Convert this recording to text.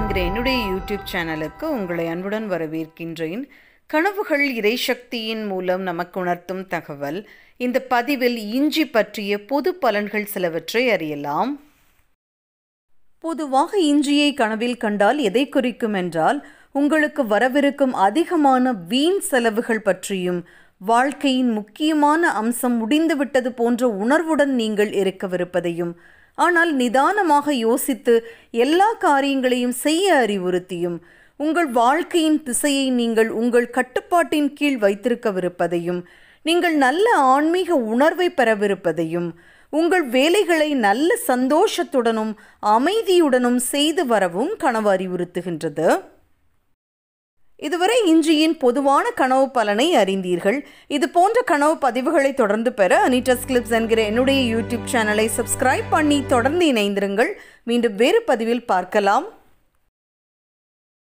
என்கிற என்னுடைய யூடியூப் சேனலுக்கு உங்களை அன்புடன் வரவேற்கின்றேன் கனவுகள் இறைசக்தியின் மூலம் நமக்கு உணர்த்தும் தகவல் இந்த பதிவில் இஞ்சி பற்றிய பொது பலன்கள் சிலவற்றை அறியலாம் பொதுவாக இஞ்சியை கனவில் கண்டால் எதை குறிக்கும் என்றால் உங்களுக்கு வரவிருக்கும் அதிகமான வீண் செலவுகள் பற்றியும் வாழ்க்கையின் முக்கியமான அம்சம் முடிந்துவிட்டது போன்ற உணர்வுடன் நீங்கள் இருக்கவிருப்பதையும் ஆனால் நிதானமாக யோசித்து எல்லா காரியங்களையும் செய்ய அறிவுறுத்தியும் உங்கள் வாழ்க்கையின் திசையை நீங்கள் உங்கள் கட்டுப்பாட்டின் கீழ் வைத்திருக்கவிருப்பதையும் நீங்கள் நல்ல ஆன்மீக உணர்வை பெறவிருப்பதையும் உங்கள் வேலைகளை நல்ல சந்தோஷத்துடனும் அமைதியுடனும் செய்து வரவும் கனவு அறிவுறுத்துகின்றது இதுவரை இன்றியின் பொதுவான கனவு பலனை அறிந்தீர்கள் இது போன்ற கனவு பதிவுகளை தொடர்ந்து பெற அனிட்டஸ் கிளிப்ஸ் என்கிற என்னுடைய யூடியூப் சேனலை சப்ஸ்கிரைப் பண்ணி தொடர்ந்து இணைந்திருங்கள் மீண்டும் வேறு பதிவில் பார்க்கலாம்